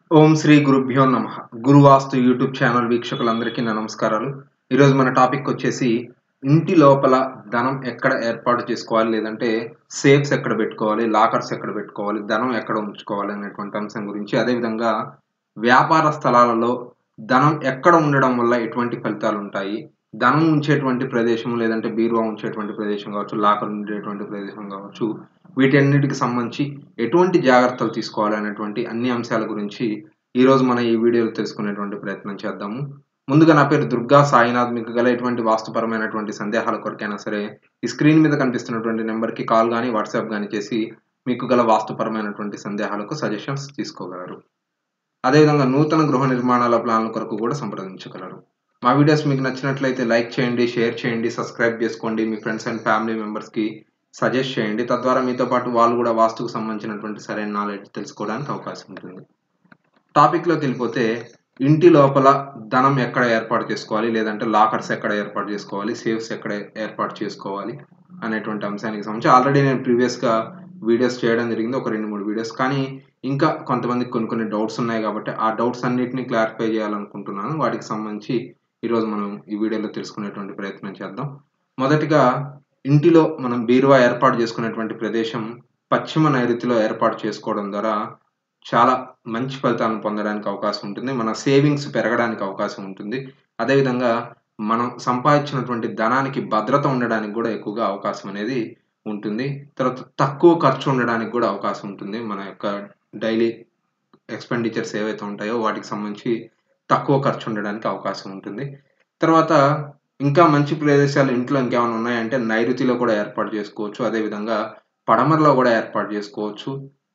ఓం శ్రీ గురుభ్యో నమ గురువాస్తు YouTube channel వీక్షకులందరికీ నా నమస్కారాలు ఈరోజు మన టాపిక్ వచ్చేసి ఇంటి లోపల ధనం ఎక్కడ ఏర్పాటు చేసుకోవాలి లేదంటే సేఫ్స్ ఎక్కడ పెట్టుకోవాలి లాకర్స్ ఎక్కడ పెట్టుకోవాలి ధనం ఎక్కడ ఉంచుకోవాలి అనేటువంటి అంశం గురించి అదేవిధంగా వ్యాపార స్థలాలలో ధనం ఎక్కడ ఉండడం వల్ల ఎటువంటి ఫలితాలు ఉంటాయి ధనం ఉంచేటువంటి ప్రదేశం లేదంటే బీరువా ఉంచేటువంటి ప్రదేశం కావచ్చు లాకర్ ఉండేటువంటి ప్రదేశం కావచ్చు వీటన్నిటికి సంబంధించి ఎటువంటి జాగ్రత్తలు తీసుకోవాలి అనేటువంటి అన్ని అంశాల గురించి ఈరోజు మనం ఈ వీడియోలో తెలుసుకునేటువంటి ప్రయత్నం చేద్దాము ముందుగా నా పేరు దుర్గా సాయినాథ్ మీకు గల ఎటువంటి వాస్తుపరమైనటువంటి సందేహాల కొరకైనా సరే ఈ స్క్రీన్ మీద కనిపిస్తున్నటువంటి నెంబర్కి కాల్ కానీ వాట్సాప్ కానీ చేసి మీకు గల వాస్తుపరమైనటువంటి సందేహాలకు సజెషన్స్ తీసుకోగలరు అదేవిధంగా నూతన గృహ నిర్మాణాల ప్లాన్ల కొరకు కూడా సంప్రదించగలరు మా వీడియోస్ మీకు నచ్చినట్లయితే లైక్ చేయండి షేర్ చేయండి సబ్స్క్రైబ్ చేసుకోండి మీ ఫ్రెండ్స్ అండ్ ఫ్యామిలీ మెంబర్స్కి సజెస్ట్ చేయండి తద్వారా మీతో పాటు వాళ్ళు కూడా వాస్తుకు సంబంధించినటువంటి సరైన నాలెడ్జ్ తెలుసుకోవడానికి అవకాశం ఉంటుంది టాపిక్లోకి వెళ్ళిపోతే ఇంటి లోపల ధనం ఎక్కడ ఏర్పాటు చేసుకోవాలి లేదంటే లాకర్స్ ఎక్కడ ఏర్పాటు చేసుకోవాలి సేఫ్స్ ఎక్కడ ఏర్పాటు చేసుకోవాలి అనేటువంటి అంశానికి సంబంధించి ఆల్రెడీ నేను ప్రీవియస్గా వీడియోస్ చేయడం జరిగింది ఒక రెండు మూడు వీడియోస్ కానీ ఇంకా కొంతమందికి కొన్ని కొన్ని డౌట్స్ ఉన్నాయి కాబట్టి ఆ డౌట్స్ అన్నిటిని క్లారిఫై చేయాలనుకుంటున్నాను వాటికి సంబంధించి ఈరోజు మనం ఈ వీడియోలో తెలుసుకునేటువంటి ప్రయత్నం చేద్దాం మొదటిగా ఇంటిలో మనం బీరువా ఏర్పాటు చేసుకునేటువంటి ప్రదేశం పశ్చిమ నైరుతిలో ఏర్పాటు చేసుకోవడం ద్వారా చాలా మంచి ఫలితాలను పొందడానికి అవకాశం ఉంటుంది మన సేవింగ్స్ పెరగడానికి అవకాశం ఉంటుంది అదేవిధంగా మనం సంపాదించినటువంటి ధనానికి భద్రత ఉండడానికి కూడా ఎక్కువగా అవకాశం అనేది ఉంటుంది తర్వాత తక్కువ ఖర్చు ఉండడానికి కూడా అవకాశం ఉంటుంది మన యొక్క డైలీ ఎక్స్పెండిచర్స్ ఏవైతే ఉంటాయో వాటికి సంబంధించి తక్కువ ఖర్చు ఉండడానికి అవకాశం ఉంటుంది తర్వాత ఇంకా మంచి ప్రదేశాలు ఇంట్లో ఇంకేమైనా ఉన్నాయంటే నైరుతిలో కూడా ఏర్పాటు చేసుకోవచ్చు అదేవిధంగా పడమరలో కూడా ఏర్పాటు చేసుకోవచ్చు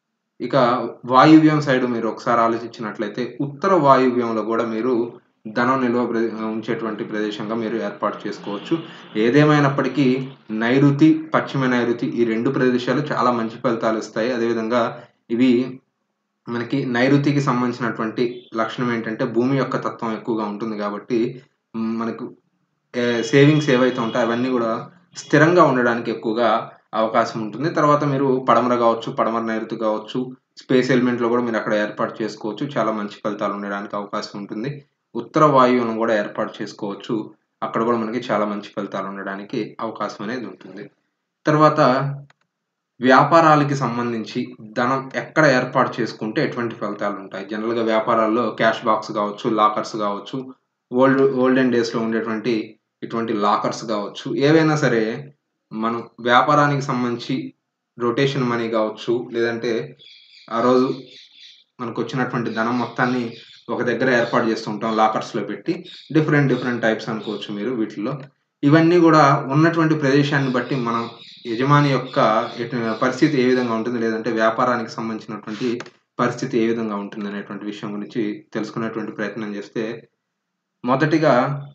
ఇక వాయువ్యం సైడ్ మీరు ఒకసారి ఆలోచించినట్లయితే ఉత్తర వాయువ్యంలో కూడా మీరు ధనం నిల్వ ఉంచేటువంటి ప్రదేశంగా మీరు ఏర్పాటు చేసుకోవచ్చు ఏదేమైనప్పటికీ నైరుతి పశ్చిమ నైరుతి ఈ రెండు ప్రదేశాలు చాలా మంచి ఫలితాలు ఇస్తాయి అదేవిధంగా ఇవి మనకి నైరుతికి సంబంధించినటువంటి లక్షణం ఏంటంటే భూమి యొక్క తత్వం ఎక్కువగా ఉంటుంది కాబట్టి మనకు సేవింగ్స్ ఏవైతే ఉంటాయో అవన్నీ కూడా స్థిరంగా ఉండడానికి ఎక్కువగా అవకాశం ఉంటుంది తర్వాత మీరు పడమర కావచ్చు పడమర నైరుతి కావచ్చు స్పేస్ ఎలిమెంట్లో కూడా మీరు అక్కడ ఏర్పాటు చేసుకోవచ్చు చాలా మంచి ఫలితాలు ఉండడానికి అవకాశం ఉంటుంది ఉత్తర వాయువును కూడా ఏర్పాటు చేసుకోవచ్చు అక్కడ కూడా మనకి చాలా మంచి ఫలితాలు ఉండడానికి అవకాశం అనేది ఉంటుంది తర్వాత వ్యాపారాలకి సంబంధించి ధనం ఎక్కడ ఏర్పాటు చేసుకుంటే ఎటువంటి ఫలితాలు ఉంటాయి జనరల్గా వ్యాపారాల్లో క్యాష్ బాక్స్ కావచ్చు లాకర్స్ కావచ్చు ఓల్డ్ ఓల్డెన్ డేస్లో ఉండేటువంటి ఇటువంటి లాకర్స్ కావచ్చు ఏవైనా సరే మనం వ్యాపారానికి సంబంధించి రొటేషన్ మనీ కావచ్చు లేదంటే ఆ రోజు మనకు వచ్చినటువంటి ధనం మొత్తాన్ని ఒక దగ్గర ఏర్పాటు చేస్తుంటాం లాకర్స్లో పెట్టి డిఫరెంట్ డిఫరెంట్ టైప్స్ అనుకోవచ్చు మీరు వీటిల్లో ఇవన్నీ కూడా ఉన్నటువంటి ప్రదేశాన్ని బట్టి మనం యజమాని యొక్క పరిస్థితి ఏ విధంగా ఉంటుంది లేదంటే వ్యాపారానికి సంబంధించినటువంటి పరిస్థితి ఏ విధంగా ఉంటుంది అనేటువంటి విషయం గురించి తెలుసుకునేటువంటి ప్రయత్నం చేస్తే మొదటిగా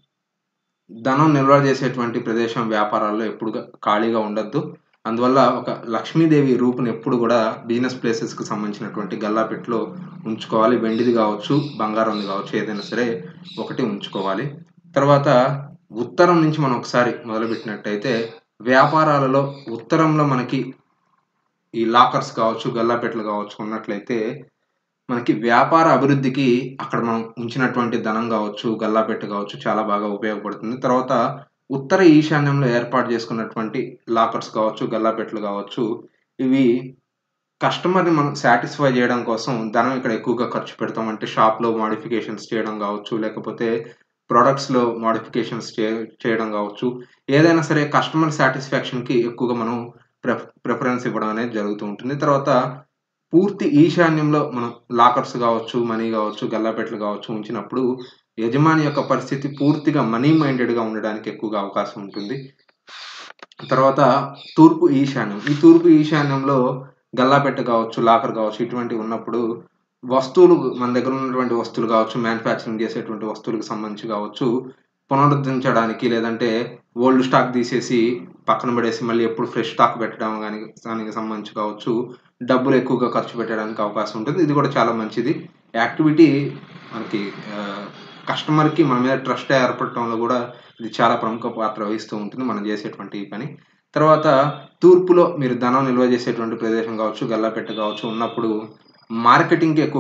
ధనం నిల్వ చేసేటువంటి ప్రదేశం వ్యాపారాల్లో ఎప్పుడు ఖాళీగా ఉండద్దు అందువల్ల ఒక లక్ష్మీదేవి రూపుని ఎప్పుడు కూడా బిజినెస్ ప్లేసెస్కి సంబంధించినటువంటి గల్లాపెట్లో ఉంచుకోవాలి వెండిది కావచ్చు బంగారంది కావచ్చు ఏదైనా సరే ఒకటి ఉంచుకోవాలి తర్వాత ఉత్తరం నుంచి మనం ఒకసారి మొదలుపెట్టినట్టయితే వ్యాపారాలలో ఉత్తరంలో మనకి ఈ లాకర్స్ కావచ్చు గల్లాపెట్లు కావచ్చు ఉన్నట్లయితే మనకి వ్యాపార అభివృద్ధికి అక్కడ మనం ఉంచినటువంటి ధనం కావచ్చు గల్లాపెట్టు కావచ్చు చాలా బాగా ఉపయోగపడుతుంది తర్వాత ఉత్తర ఈశాన్యంలో ఏర్పాటు చేసుకున్నటువంటి లాకర్స్ కావచ్చు గల్లాపెట్లు కావచ్చు ఇవి కస్టమర్ని మనం సాటిస్ఫై చేయడం కోసం ధనం ఇక్కడ ఎక్కువగా ఖర్చు పెడతాం అంటే షాప్లో మాడిఫికేషన్స్ చేయడం కావచ్చు లేకపోతే ప్రొడక్ట్స్లో మాడిఫికేషన్స్ చేయడం కావచ్చు ఏదైనా సరే కస్టమర్ సాటిస్ఫాక్షన్కి ఎక్కువగా మనం ప్రిఫరెన్స్ ఇవ్వడం అనేది జరుగుతూ ఉంటుంది తర్వాత పూర్తి ఈశాన్యంలో మనం లాకర్స్ కావచ్చు మనీ కావచ్చు గల్లాపెట్లు కావచ్చు ఉంచినప్పుడు యజమాని యొక్క పరిస్థితి పూర్తిగా మనీ మైండెడ్గా ఉండడానికి ఎక్కువగా అవకాశం ఉంటుంది తర్వాత తూర్పు ఈశాన్యం ఈ తూర్పు ఈశాన్యంలో గల్లాపెట్ట కావచ్చు లాకర్ కావచ్చు ఇటువంటివి ఉన్నప్పుడు వస్తువులు మన దగ్గర ఉన్నటువంటి వస్తువులు కావచ్చు మ్యానుఫ్యాక్చరింగ్ చేసేటువంటి వస్తువులకు సంబంధించి కావచ్చు పునరుద్ధరించడానికి లేదంటే ఓల్డ్ స్టాక్ తీసేసి పక్కన పడేసి మళ్ళీ ఎప్పుడు ఫ్రెష్ స్టాక్ పెట్టడం కానీ దానికి సంబంధించి కావచ్చు డబ్బులు ఎక్కువగా ఖర్చు పెట్టడానికి అవకాశం ఉంటుంది ఇది కూడా చాలా మంచిది యాక్టివిటీ మనకి కస్టమర్కి మన మీద ట్రస్ట్ ఏర్పడటంలో కూడా ఇది చాలా ప్రముఖ పాత్ర వహిస్తూ ఉంటుంది మనం చేసేటువంటి ఈ పని తర్వాత తూర్పులో మీరు ధనం నిల్వ చేసేటువంటి ప్రదేశం కావచ్చు గల్లాపెట్ట కావచ్చు ఉన్నప్పుడు మార్కెటింగ్కి ఎక్కువగా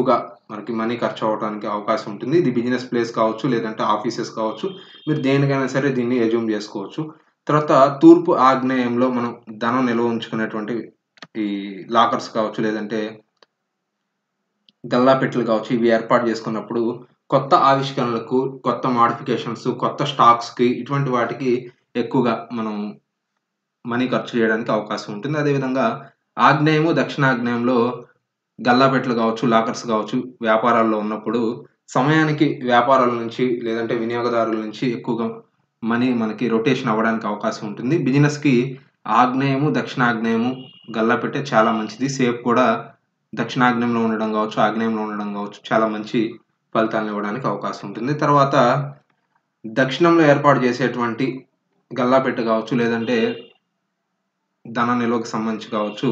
మనకి మనీ ఖర్చు అవ్వడానికి అవకాశం ఉంటుంది ఇది బిజినెస్ ప్లేస్ కావచ్చు లేదంటే ఆఫీసెస్ కావచ్చు మీరు దేనికైనా సరే దీన్ని ఎజ్యూమ్ చేసుకోవచ్చు తర్వాత తూర్పు ఆగ్నేయంలో మనం ధనం నిల్వ ఉంచుకునేటువంటి ఈ లాకర్స్ కావచ్చు లేదంటే గల్లాపెట్టెలు కావచ్చు ఇవి ఏర్పాటు చేసుకున్నప్పుడు కొత్త ఆవిష్కరణలకు కొత్త మాడిఫికేషన్స్ కొత్త స్టాక్స్కి ఇటువంటి వాటికి ఎక్కువగా మనం మనీ ఖర్చు చేయడానికి అవకాశం ఉంటుంది అదేవిధంగా ఆగ్నేయము దక్షిణాగ్నేయంలో గల్లాపెట్టెలు కావచ్చు లాకర్స్ కావచ్చు వ్యాపారాల్లో ఉన్నప్పుడు సమయానికి వ్యాపారాల నుంచి లేదంటే వినియోగదారుల నుంచి ఎక్కువగా మనీ మనకి రొటేషన్ అవ్వడానికి అవకాశం ఉంటుంది బిజినెస్కి ఆగ్నేయము దక్షిణాగ్నేయము గల్లాపెట్టే చాలా మంచిది సేఫ్ కూడా దక్షిణాగ్నేయంలో ఉండడం కావచ్చు ఆగ్నేయంలో ఉండడం కావచ్చు చాలా మంచి ఫలితాలను ఇవ్వడానికి అవకాశం ఉంటుంది తర్వాత దక్షిణంలో ఏర్పాటు చేసేటువంటి గల్లాపెట్ట కావచ్చు లేదంటే ధన నిల్వకు సంబంధించి కావచ్చు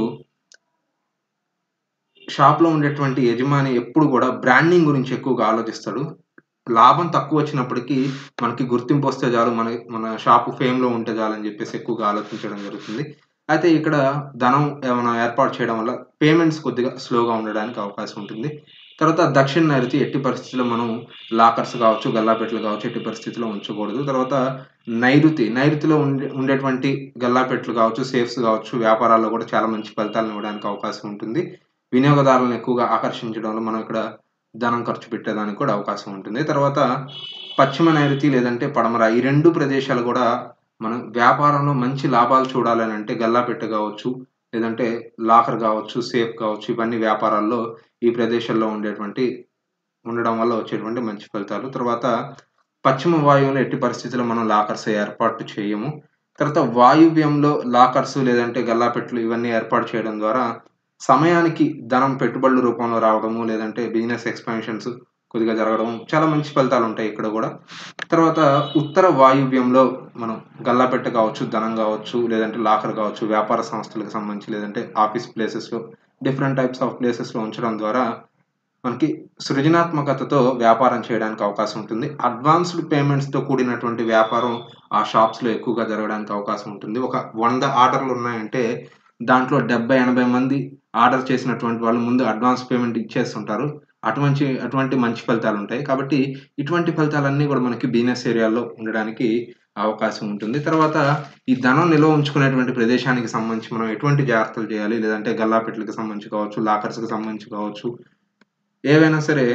షాప్లో ఉండేటువంటి యజమాని ఎప్పుడు కూడా బ్రాండింగ్ గురించి ఎక్కువగా ఆలోచిస్తాడు లాభం తక్కువ వచ్చినప్పటికీ మనకి గుర్తింపు వస్తే చాలు మన మన షాపు ఫేమ్లో ఉంటే చాలు అని చెప్పేసి ఎక్కువగా ఆలోచించడం జరుగుతుంది అయితే ఇక్కడ ధనం ఏమైనా ఏర్పాటు చేయడం వల్ల పేమెంట్స్ కొద్దిగా స్లోగా ఉండడానికి అవకాశం ఉంటుంది తర్వాత దక్షిణ నైరుతి ఎట్టి పరిస్థితుల్లో మనం లాకర్స్ కావచ్చు గల్లాపెట్టలు కావచ్చు ఎట్టి పరిస్థితుల్లో ఉంచకూడదు తర్వాత నైరుతి నైరుతిలో ఉండే ఉండేటువంటి గల్లాపెట్టలు కావచ్చు సేఫ్స్ కావచ్చు వ్యాపారాల్లో కూడా చాలా మంచి ఫలితాలను ఇవ్వడానికి అవకాశం ఉంటుంది వినియోగదారులను ఎక్కువగా ఆకర్షించడంలో మనం ఇక్కడ ధనం ఖర్చు పెట్టేదానికి కూడా అవకాశం ఉంటుంది తర్వాత పశ్చిమ నైరుతి లేదంటే పడమర ఈ రెండు ప్రదేశాలు కూడా మనం వ్యాపారంలో మంచి లాభాలు చూడాలని అంటే గల్లాపెట్ట కావచ్చు లేదంటే లాకర్ కావచ్చు సేఫ్ కావచ్చు ఇవన్నీ వ్యాపారాల్లో ఈ ప్రదేశాల్లో ఉండేటువంటి ఉండడం వల్ల వచ్చేటువంటి మంచి ఫలితాలు తర్వాత పశ్చిమ వాయువులో ఎట్టి పరిస్థితుల్లో మనం లాకర్స్ ఏర్పాటు చేయము తర్వాత వాయువ్యంలో లాకర్స్ లేదంటే గల్లాపెట్లు ఇవన్నీ ఏర్పాటు చేయడం ద్వారా సమయానికి ధనం పెట్టుబడుల రూపంలో రావడము లేదంటే బిజినెస్ ఎక్స్పాన్షన్స్ కొద్దిగా జరగడం చాలా మంచి ఫలితాలు ఉంటాయి ఇక్కడ కూడా తర్వాత ఉత్తర వాయువ్యంలో మనం గల్లాపెట్ట కావచ్చు ధనం కావచ్చు లేదంటే లాకర్ కావచ్చు వ్యాపార సంస్థలకు సంబంధించి లేదంటే ఆఫీస్ ప్లేసెస్లో డిఫరెంట్ టైప్స్ ఆఫ్ ప్లేసెస్లో ఉంచడం ద్వారా మనకి సృజనాత్మకతతో వ్యాపారం చేయడానికి అవకాశం ఉంటుంది అడ్వాన్స్డ్ పేమెంట్స్తో కూడినటువంటి వ్యాపారం ఆ షాప్స్లో ఎక్కువగా జరగడానికి అవకాశం ఉంటుంది ఒక వంద ఆర్డర్లు ఉన్నాయంటే దాంట్లో డెబ్బై ఎనభై మంది ఆర్డర్ చేసినటువంటి వాళ్ళు ముందు అడ్వాన్స్ పేమెంట్ ఇచ్చేస్తుంటారు అటువంటి అటువంటి మంచి ఫలితాలు ఉంటాయి కాబట్టి ఇటువంటి ఫలితాలన్నీ కూడా మనకి బిజినెస్ ఏరియాలో ఉండడానికి అవకాశం ఉంటుంది తర్వాత ఈ ధనం నిల్వ ఉంచుకునేటువంటి ప్రదేశానికి సంబంధించి మనం ఎటువంటి జాగ్రత్తలు చేయాలి లేదంటే గల్లాపెట్లకు సంబంధించి కావచ్చు లాకర్స్కి సంబంధించి కావచ్చు ఏవైనా సరే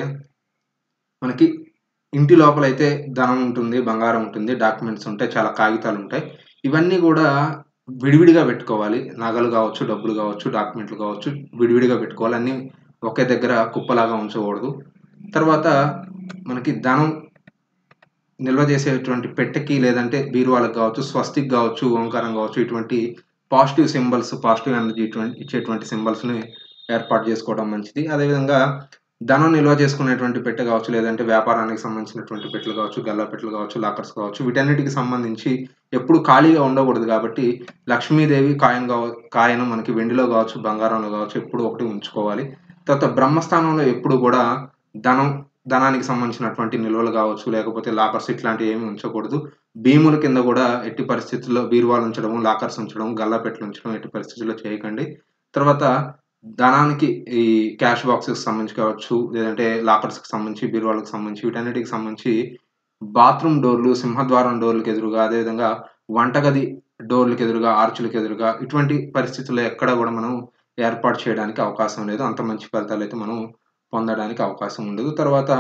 మనకి ఇంటి లోపల అయితే ధనం ఉంటుంది బంగారం ఉంటుంది డాక్యుమెంట్స్ ఉంటాయి చాలా కాగితాలు ఉంటాయి ఇవన్నీ కూడా విడివిడిగా పెట్టుకోవాలి నగలు కావచ్చు డబ్బులు కావచ్చు డాక్యుమెంట్లు కావచ్చు విడివిడిగా పెట్టుకోవాలి అన్నీ ఒకే దగ్గర కుప్పలాగా ఉంచకూడదు తర్వాత మనకి ధనం నిల్వ చేసేటువంటి పెట్టెకి లేదంటే బీరువాలకు కావచ్చు స్వస్తిక్ కావచ్చు ఓంకారం కావచ్చు ఇటువంటి పాజిటివ్ సింబల్స్ పాజిటివ్ ఎనర్జీ ఇటువంటి ఇచ్చేటువంటి సింబల్స్ని ఏర్పాటు చేసుకోవడం మంచిది అదేవిధంగా ధనం నిల్వ చేసుకునేటువంటి పెట్టె కావచ్చు లేదంటే వ్యాపారానికి సంబంధించినటువంటి పెట్టెలు కావచ్చు గల్లా పెట్టెలు కావచ్చు లాకర్స్ కావచ్చు వీటన్నిటికి సంబంధించి ఎప్పుడు ఖాళీగా ఉండకూడదు కాబట్టి లక్ష్మీదేవి కాయం కావ కాయను మనకి వెండిలో కావచ్చు బంగారంలో కావచ్చు ఎప్పుడు ఒకటి ఉంచుకోవాలి తర్వాత బ్రహ్మస్థానంలో ఎప్పుడు కూడా ధనం ధనానికి సంబంధించినటువంటి నిల్వలు కావచ్చు లేకపోతే లాకర్స్ ఇట్లాంటివి ఏమి ఉంచకూడదు భీముల కింద కూడా ఎట్టి పరిస్థితుల్లో బీరువాలు ఉంచడం లాకర్స్ ఉంచడం గల్లాపెట్లు ఉంచడం ఎట్టి పరిస్థితుల్లో చేయకండి తర్వాత ధనానికి ఈ క్యాష్ బాక్స్కి సంబంధించి కావచ్చు లేదంటే లాకర్స్కి సంబంధించి బీరువాలకు సంబంధించి వీటన్నిటికి సంబంధించి బాత్రూమ్ డోర్లు సింహద్వారం డోర్లకు ఎదురుగా అదేవిధంగా వంటగది డోర్లకు ఎదురుగా ఆర్చులకు ఎదురుగా ఇటువంటి పరిస్థితుల్లో ఎక్కడ కూడా మనం ఏర్పాటు చేయడానికి అవకాశం లేదు అంత మంచి ఫలితాలు అయితే మనం పొందడానికి అవకాశం ఉండదు తర్వాత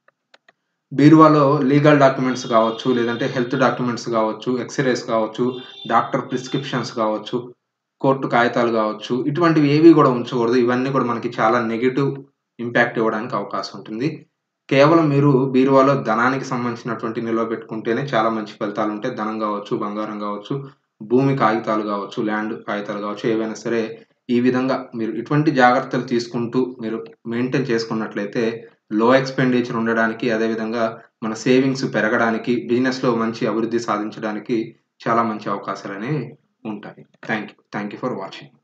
బీరువాలో లీగల్ డాక్యుమెంట్స్ కావచ్చు లేదంటే హెల్త్ డాక్యుమెంట్స్ కావచ్చు ఎక్స్రేస్ కావచ్చు డాక్టర్ ప్రిస్క్రిప్షన్స్ కావచ్చు కోర్టు కాగితాలు కావచ్చు ఇటువంటివి ఏవి కూడా ఉంచకూడదు ఇవన్నీ కూడా మనకి చాలా నెగిటివ్ ఇంపాక్ట్ ఇవ్వడానికి అవకాశం ఉంటుంది కేవలం మీరు బీరువాలో ధనానికి సంబంధించినటువంటి నిల్వ పెట్టుకుంటేనే చాలా మంచి ఫలితాలు ఉంటాయి ధనం కావచ్చు బంగారం కావచ్చు భూమి కాగితాలు కావచ్చు ల్యాండ్ కాగితాలు కావచ్చు ఏవైనా సరే ఈ విధంగా మీరు ఇటువంటి జాగ్రత్తలు తీసుకుంటూ మీరు మెయింటైన్ చేసుకున్నట్లయితే లో ఎక్స్పెండిచర్ ఉండడానికి అదేవిధంగా మన సేవింగ్స్ పెరగడానికి బిజినెస్లో మంచి అభివృద్ధి సాధించడానికి చాలా మంచి అవకాశాలు అనేవి ఉంటాయి thank you thank you for watching